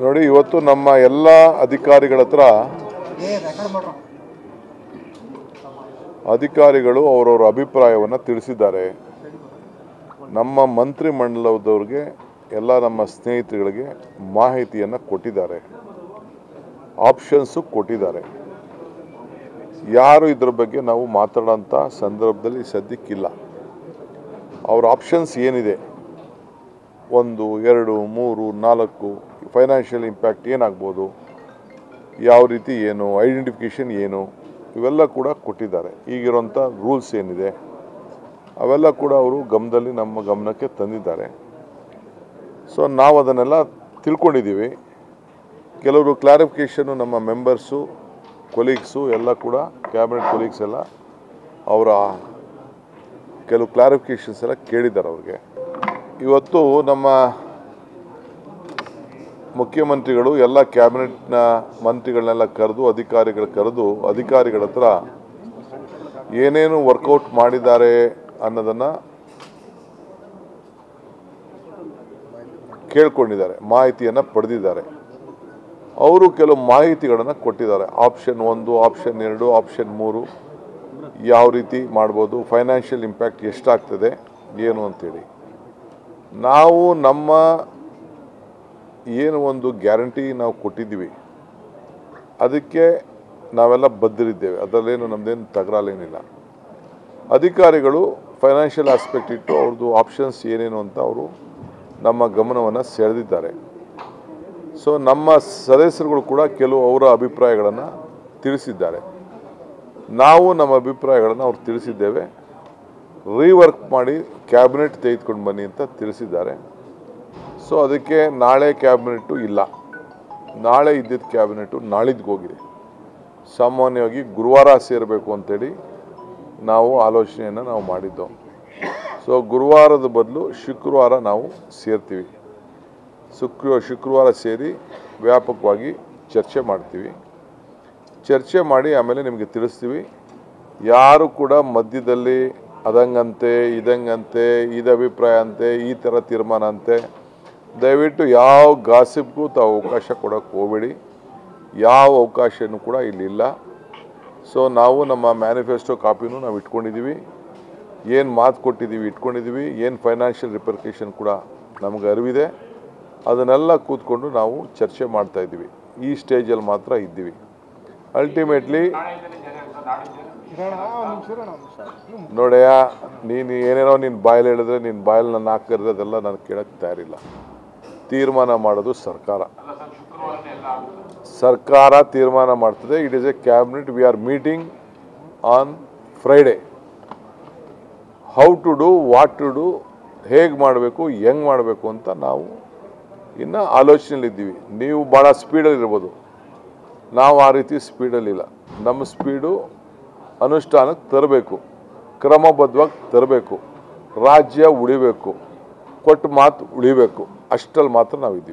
ನೋಡಿ ಇವತ್ತು ನಮ್ಮ ಎಲ್ಲ ಅಧಿಕಾರಿಗಳ ಹತ್ರ ಅಧಿಕಾರಿಗಳು ಅವರವರ ಅಭಿಪ್ರಾಯವನ್ನು ತಿಳಿಸಿದ್ದಾರೆ ನಮ್ಮ ಮಂತ್ರಿ ಮಂಡಲದವ್ರಿಗೆ ಎಲ್ಲ ನಮ್ಮ ಸ್ನೇಹಿತರುಗಳಿಗೆ ಮಾಹಿತಿಯನ್ನು ಕೊಟ್ಟಿದ್ದಾರೆ ಆಪ್ಷನ್ಸು ಕೊಟ್ಟಿದ್ದಾರೆ ಯಾರು ಇದ್ರ ಬಗ್ಗೆ ನಾವು ಮಾತಾಡೋಂಥ ಸಂದರ್ಭದಲ್ಲಿ ಸದ್ಯಕ್ಕಿಲ್ಲ ಅವ್ರ ಆಪ್ಷನ್ಸ್ ಏನಿದೆ ಒಂದು ಎರಡು ಮೂರು ನಾಲ್ಕು ಫೈನಾನ್ಷಿಯಲ್ ಇಂಪ್ಯಾಕ್ಟ್ ಏನಾಗ್ಬೋದು ಯಾವ ರೀತಿ ಏನು ಐಡೆಂಟಿಫಿಕೇಷನ್ ಏನು ಇವೆಲ್ಲ ಕೂಡ ಕೊಟ್ಟಿದ್ದಾರೆ ಈಗಿರೋಂಥ ರೂಲ್ಸ್ ಏನಿದೆ ಅವೆಲ್ಲ ಕೂಡ ಅವರು ಗಮನದಲ್ಲಿ ನಮ್ಮ ಗಮನಕ್ಕೆ ತಂದಿದ್ದಾರೆ ಸೊ ನಾವು ಅದನ್ನೆಲ್ಲ ತಿಳ್ಕೊಂಡಿದ್ದೀವಿ ಕೆಲವರು ಕ್ಲಾರಿಫಿಕೇಷನು ನಮ್ಮ ಮೆಂಬರ್ಸು ಕೊಲೀಗ್ಸು ಎಲ್ಲ ಕೂಡ ಕ್ಯಾಬಿನೆಟ್ ಕೊಲೀಗ್ಸ್ ಎಲ್ಲ ಅವರ ಕೆಲವು ಕ್ಲಾರಿಫಿಕೇಷನ್ಸ್ ಎಲ್ಲ ಕೇಳಿದ್ದಾರೆ ಅವ್ರಿಗೆ ಇವತ್ತು ನಮ್ಮ ಮುಖ್ಯಮಂತ್ರಿಗಳು ಎಲ್ಲ ಕ್ಯಾಬಿನೆಟ್ನ ಮಂತ್ರಿಗಳನ್ನೆಲ್ಲ ಕರೆದು ಅಧಿಕಾರಿಗಳು ಕರೆದು ಅಧಿಕಾರಿಗಳ ಹತ್ರ ಏನೇನು ವರ್ಕೌಟ್ ಮಾಡಿದ್ದಾರೆ ಅನ್ನೋದನ್ನು ಕೇಳ್ಕೊಂಡಿದ್ದಾರೆ ಮಾಹಿತಿಯನ್ನು ಪಡೆದಿದ್ದಾರೆ ಅವರು ಕೆಲವು ಮಾಹಿತಿಗಳನ್ನು ಕೊಟ್ಟಿದ್ದಾರೆ ಆಪ್ಷನ್ ಒಂದು ಆಪ್ಷನ್ ಎರಡು ಆಪ್ಷನ್ ಮೂರು ಯಾವ ರೀತಿ ಮಾಡ್ಬೋದು ಫೈನಾನ್ಷಿಯಲ್ ಇಂಪ್ಯಾಕ್ಟ್ ಎಷ್ಟಾಗ್ತದೆ ಏನು ಅಂತೇಳಿ ನಾವು ನಮ್ಮ ಏನು ಒಂದು ಗ್ಯಾರಂಟಿ ನಾವು ಕೊಟ್ಟಿದ್ದೀವಿ ಅದಕ್ಕೆ ನಾವೆಲ್ಲ ಬದ್ಧರಿದ್ದೇವೆ ಅದರಲ್ಲೇನು ನಮ್ಮದೇನು ತಗರಾಲೇನಿಲ್ಲ ಅಧಿಕಾರಿಗಳು ಫೈನಾನ್ಷಿಯಲ್ ಆಸ್ಪೆಕ್ಟ್ ಇಟ್ಟು ಅವ್ರದ್ದು ಆಪ್ಷನ್ಸ್ ಏನೇನು ಅಂತ ಅವರು ನಮ್ಮ ಗಮನವನ್ನು ಸೆಳೆದಿದ್ದಾರೆ ಸೊ ನಮ್ಮ ಸದಸ್ಯರುಗಳು ಕೂಡ ಕೆಲವು ಅವರ ಅಭಿಪ್ರಾಯಗಳನ್ನು ತಿಳಿಸಿದ್ದಾರೆ ನಾವು ನಮ್ಮ ಅಭಿಪ್ರಾಯಗಳನ್ನು ಅವ್ರು ತಿಳಿಸಿದ್ದೇವೆ ರೀವರ್ಕ್ ಮಾಡಿ ಕ್ಯಾಬಿನೆಟ್ ತೆಗೆದುಕೊಂಡು ಬನ್ನಿ ಅಂತ ತಿಳಿಸಿದ್ದಾರೆ ಸೊ ಅದಕ್ಕೆ ನಾಳೆ ಕ್ಯಾಬಿನೆಟ್ಟು ಇಲ್ಲ ನಾಳೆ ಇದ್ದಿದ್ದ ಕ್ಯಾಬಿನೆಟ್ಟು ನಾಳಿದ್ದು ಹೋಗಿದೆ ಸಾಮಾನ್ಯವಾಗಿ ಗುರುವಾರ ಸೇರಬೇಕು ಅಂತೇಳಿ ನಾವು ಆಲೋಚನೆಯನ್ನು ನಾವು ಮಾಡಿದ್ದು ಸೊ ಗುರುವಾರದ ಬದಲು ಶುಕ್ರವಾರ ನಾವು ಸೇರ್ತೀವಿ ಶುಕ್ರ ಶುಕ್ರವಾರ ಸೇರಿ ವ್ಯಾಪಕವಾಗಿ ಚರ್ಚೆ ಮಾಡ್ತೀವಿ ಚರ್ಚೆ ಮಾಡಿ ಆಮೇಲೆ ನಿಮಗೆ ತಿಳಿಸ್ತೀವಿ ಯಾರು ಕೂಡ ಮಧ್ಯದಲ್ಲಿ ಅದಂಗಂತೆ ಇದಂಗಂತೆ ಇದು ಅಭಿಪ್ರಾಯ ಅಂತೆ ಈ ಥರ ತೀರ್ಮಾನ ಅಂತೆ ದಯವಿಟ್ಟು ಯಾವ ಗಾಸಿಪ್ಗೂ ತಾವು ಅವಕಾಶ ಕೊಡೋಕ್ಕೆ ಹೋಗಬೇಡಿ ಯಾವ ಅವಕಾಶನೂ ಕೂಡ ಇಲ್ಲಿಲ್ಲ ಸೊ ನಾವು ನಮ್ಮ ಮ್ಯಾನಿಫೆಸ್ಟೋ ಕಾಪಿನೂ ನಾವು ಇಟ್ಕೊಂಡಿದ್ದೀವಿ ಏನು ಮಾತು ಕೊಟ್ಟಿದ್ದೀವಿ ಇಟ್ಕೊಂಡಿದ್ದೀವಿ ಏನು ಫೈನಾನ್ಷಿಯಲ್ ರಿಪರ್ಕೇಷನ್ ಕೂಡ ನಮಗೆ ಅರಿವಿದೆ ಅದನ್ನೆಲ್ಲ ಕೂತ್ಕೊಂಡು ನಾವು ಚರ್ಚೆ ಮಾಡ್ತಾ ಇದ್ದೀವಿ ಈ ಸ್ಟೇಜಲ್ಲಿ ಮಾತ್ರ ಇದ್ದೀವಿ ಅಲ್ಟಿಮೇಟ್ಲಿ ನೋಡಯ್ಯ ನೀನು ಏನೇನೋ ನಿನ್ನ ಬಾಯಲ್ಲಿ ಹೇಳಿದ್ರೆ ನಿನ್ನ ಬಾಯಲ್ಲಿ ನನ್ನ ಹಾಕಿದ್ರೆ ಅದೆಲ್ಲ ನಾನು ಕೇಳಕ್ಕೆ ತಯಾರಿಲ್ಲ ತೀರ್ಮಾನ ಮಾಡೋದು ಸರ್ಕಾರ ಸರ್ಕಾರ ತೀರ್ಮಾನ ಮಾಡ್ತದೆ it is a cabinet we are meeting on Friday how to do what to do ಹೇಗೆ ಮಾಡಬೇಕು ಹೆಂಗೆ ಮಾಡಬೇಕು ಅಂತ ನಾವು ಇನ್ನು ಆಲೋಚನೆಯಲ್ಲಿದ್ದೀವಿ ನೀವು ಭಾಳ ಸ್ಪೀಡಲ್ಲಿ ಇರ್ಬೋದು ನಾವು ಆ ರೀತಿ ಸ್ಪೀಡಲ್ಲಿಲ್ಲ ನಮ್ಮ ಸ್ಪೀಡು ಅನುಷ್ಠಾನಕ್ಕೆ ತರಬೇಕು ಕ್ರಮಬದ್ಧವಾಗಿ ತರಬೇಕು ರಾಜ್ಯ ಉಳಿಬೇಕು ಕೊಟ್ಟು ಮಾತು ಉಳಿಬೇಕು ಅಷ್ಟರಲ್ಲಿ ಮಾತ್ರ ನಾವಿದ್ದೀವಿ